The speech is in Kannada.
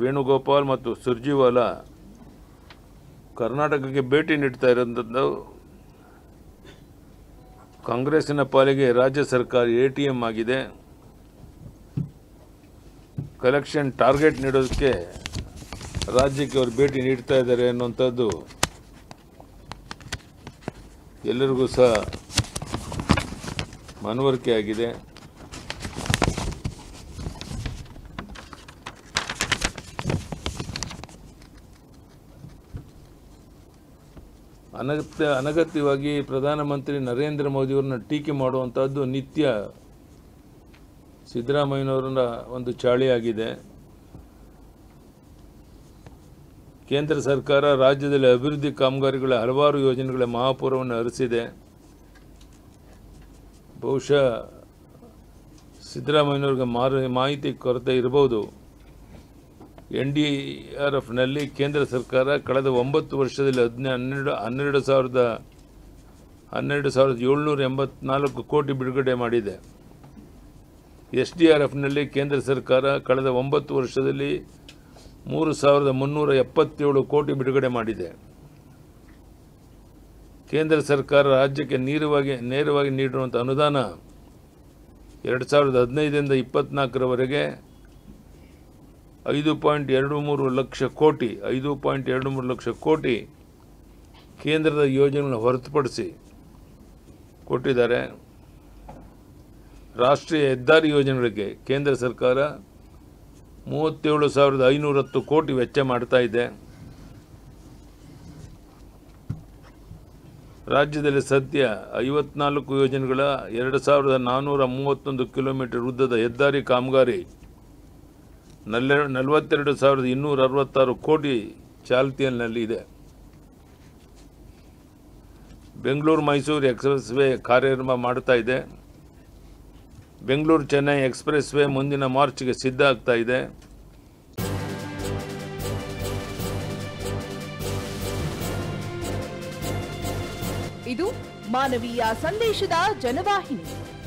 ವೇಣುಗೋಪಾಲ್ ಮತ್ತು ಸುರ್ಜಿವಾಲಾ ಕರ್ನಾಟಕಕ್ಕೆ ಭೇಟಿ ನೀಡ್ತಾ ಇರೋಂಥದ್ದು ಕಾಂಗ್ರೆಸ್ಸಿನ ಪಾಲಿಗೆ ರಾಜ್ಯ ಸರ್ಕಾರ ಎ ಟಿ ಎಂ ಆಗಿದೆ ಕಲೆಕ್ಷನ್ ಟಾರ್ಗೆಟ್ ನೀಡೋದಕ್ಕೆ ರಾಜ್ಯಕ್ಕೆ ಅವರು ಭೇಟಿ ನೀಡ್ತಾ ಇದ್ದಾರೆ ಅನ್ನುವಂಥದ್ದು ಎಲ್ಲರಿಗೂ ಸಹ ಮನವರಿಕೆ ಆಗಿದೆ ಅನಗತ್ಯ ಅನಗತ್ಯವಾಗಿ ಪ್ರಧಾನಮಂತ್ರಿ ನರೇಂದ್ರ ಮೋದಿಯವ್ರನ್ನ ಟೀಕೆ ಮಾಡುವಂಥದ್ದು ನಿತ್ಯ ಸಿದ್ದರಾಮಯ್ಯನವರ ಒಂದು ಚಾಳಿಯಾಗಿದೆ ಕೇಂದ್ರ ಸರ್ಕಾರ ರಾಜ್ಯದಲ್ಲಿ ಅಭಿವೃದ್ಧಿ ಕಾಮಗಾರಿಗಳ ಹಲವಾರು ಯೋಜನೆಗಳ ಮಹಾಪೂರವನ್ನು ಹರಿಸಿದೆ ಬಹುಶಃ ಸಿದ್ದರಾಮಯ್ಯನವ್ರಿಗೆ ಮಾರು ಮಾಹಿತಿ ಕೊರತೆ ಇರಬಹುದು ಎನ್ ಡಿ ಆರ್ ಎಫ್ನಲ್ಲಿ ಕೇಂದ್ರ ಸರ್ಕಾರ ಕಳೆದ ಒಂಬತ್ತು ವರ್ಷದಲ್ಲಿ ಹದಿನ ಹನ್ನೆರಡು ಹನ್ನೆರಡು ಸಾವಿರದ ಹನ್ನೆರಡು ಸಾವಿರದ ಏಳ್ನೂರ ಎಂಬತ್ನಾಲ್ಕು ಕೋಟಿ ಬಿಡುಗಡೆ ಮಾಡಿದೆ ಎಸ್ ಡಿ ಆರ್ ಎಫ್ನಲ್ಲಿ ಕೇಂದ್ರ ಸರ್ಕಾರ ಕಳೆದ ಒಂಬತ್ತು ವರ್ಷದಲ್ಲಿ ಮೂರು ಸಾವಿರದ ಮುನ್ನೂರ ಎಪ್ಪತ್ತೇಳು ಕೋಟಿ ಬಿಡುಗಡೆ ಮಾಡಿದೆ ಕೇಂದ್ರ ಸರ್ಕಾರ ರಾಜ್ಯಕ್ಕೆ ನೇರವಾಗಿ ನೇರವಾಗಿ ನೀಡಿರುವಂಥ ಅನುದಾನ ಎರಡು ಸಾವಿರದ ಹದಿನೈದರಿಂದ ಇಪ್ಪತ್ನಾಲ್ಕರವರೆಗೆ ಐದು ಪಾಯಿಂಟ್ ಎರಡು ಮೂರು ಲಕ್ಷ ಕೋಟಿ ಐದು ಪಾಯಿಂಟ್ ಎರಡು ಮೂರು ಲಕ್ಷ ಕೋಟಿ ಕೇಂದ್ರದ ಯೋಜನೆಗಳನ್ನು ಹೊರತುಪಡಿಸಿ ಕೊಟ್ಟಿದ್ದಾರೆ ರಾಷ್ಟ್ರೀಯ ಹೆದ್ದಾರಿ ಯೋಜನೆಗಳಿಗೆ ಕೇಂದ್ರ ಸರ್ಕಾರ ಮೂವತ್ತೇಳು ಸಾವಿರದ ಐನೂರ ಹತ್ತು ಕೋಟಿ ವೆಚ್ಚ ಮಾಡ್ತಾ ಇದೆ ರಾಜ್ಯದಲ್ಲಿ ಸದ್ಯ ಐವತ್ನಾಲ್ಕು ಯೋಜನೆಗಳ ಎರಡು ಸಾವಿರದ ನಾನ್ನೂರ ಮೂವತ್ತೊಂದು ಕಿಲೋಮೀಟರ್ ಉದ್ದದ ಹೆದ್ದಾರಿ ಕಾಮಗಾರಿ ನಲ್ಲೆ ನಲವತ್ತೆರಡು ಸಾವಿರದ ಇನ್ನೂರ ಅರವತ್ತಾರು ಕೋಟಿ ಚಾಲ್ತಿಯಲ್ಲಿ ಇದೆ ಬೆಂಗಳೂರು ಮೈಸೂರು ಎಕ್ಸ್ಪ್ರೆಸ್ ವೇ ಕಾರ್ಯಾರಂಭ ಮಾಡ್ತಾ ಇದೆ ಬೆಂಗಳೂರು ಚೆನ್ನೈ ಎಕ್ಸ್ಪ್ರೆಸ್ ವೇ ಮುಂದಿನ ಮಾರ್ಚ್ಗೆ ಸಿದ್ಧ ಆಗ್ತಾ ಇದೆ ಇದು ಮಾನವೀಯ ಸಂದೇಶದ ಜನವಾಹಿನಿ